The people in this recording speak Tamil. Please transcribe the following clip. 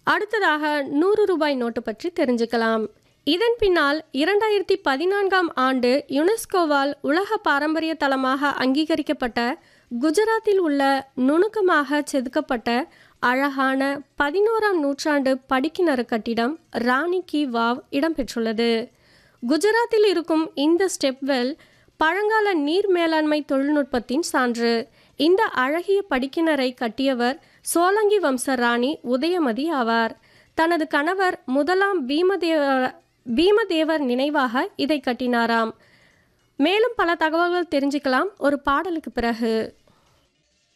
அடுத்ததாக நூறு ரூபாய் நோட்டு பற்றி தெரிஞ்சுக்கலாம் இதன் பின்னால் இரண்டாயிரத்தி பதினான்காம் ஆண்டு யுனெஸ்கோவால் உலக பாரம்பரிய தலமாக அங்கீகரிக்கப்பட்ட குஜராத்தில் உள்ள நுணுக்கமாக செதுக்கப்பட்ட அழகான பதினோராம் நூற்றாண்டு படிக்கிணறு கட்டிடம் ராணி கி வாவ் இடம்பெற்றுள்ளது குஜராத்தில் இருக்கும் இந்த ஸ்டெப்வெல் பழங்கால நீர் மேலாண்மை தொழில்நுட்பத்தின் சான்று இந்த அழகிய படிக்கிணறை கட்டியவர் சோலங்கி வம்ச ராணி உதயமதி ஆவார் தனது கணவர் முதலாம் பீமதேவ பீமதேவர் நினைவாக இதை கட்டினாராம் மேலும் பல தகவல்கள் தெரிஞ்சுக்கலாம் ஒரு பாடலுக்கு பிறகு